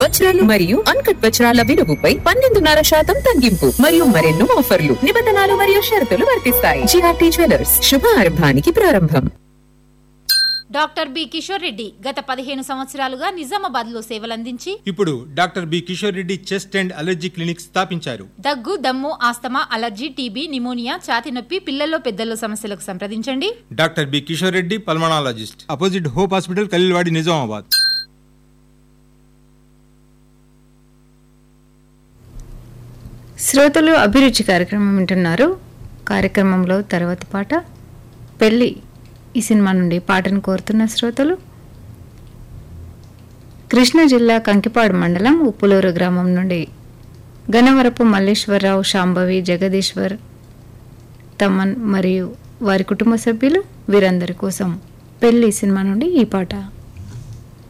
వజ్రాలు మరియు అన్కట్ వజ్రాల విలువపై పన్నెండున్నర శాతం తగ్గింపు మరియు మరెన్నో ఆఫర్లు నిబంధనలు మరియు షరతులు వర్తిస్తాయి జిఆర్టీ జ్యువెలర్స్ శుభారంభానికి ప్రారంభం డాక్టర్ బి కిషోర్ రెడ్డి గత పదిహేను సంవత్సరాలుగా నిజామాబాద్ లో సేవలందించి ఇప్పుడు doctor B Kishore Reddy chest and allergy clinic స్థాపించారు దగ్గు దమ్ము ఆస్తమా అలర్జీ టీబీ నిమోనియా ఛాతి నొప్పి పిల్లల్లో పెద్దల్లో సమస్యలకు సంప్రదించండి doctor B Kishore Reddy pulmonologist opposite hope hospital Khaleelwadi Nizamabad శ్రోతలు అభిరుచి కార్యక్రమం వింటున్నారు కార్యక్రమంలో తర్వాత పాట పెళ్ళి ఈ సినిమా నుండి పాటను కోరుతున్న శ్రోతలు కృష్ణా జిల్లా కంకిపాడు మండలం ఉప్పులూరు గ్రామం నుండి గణవరపు మల్లేశ్వరరావు శాంభవి జగదీశ్వర్ తమన్ మరియు వారి కుటుంబ సభ్యులు వీరందరి కోసం పెళ్లి సినిమా నుండి ఈ పాట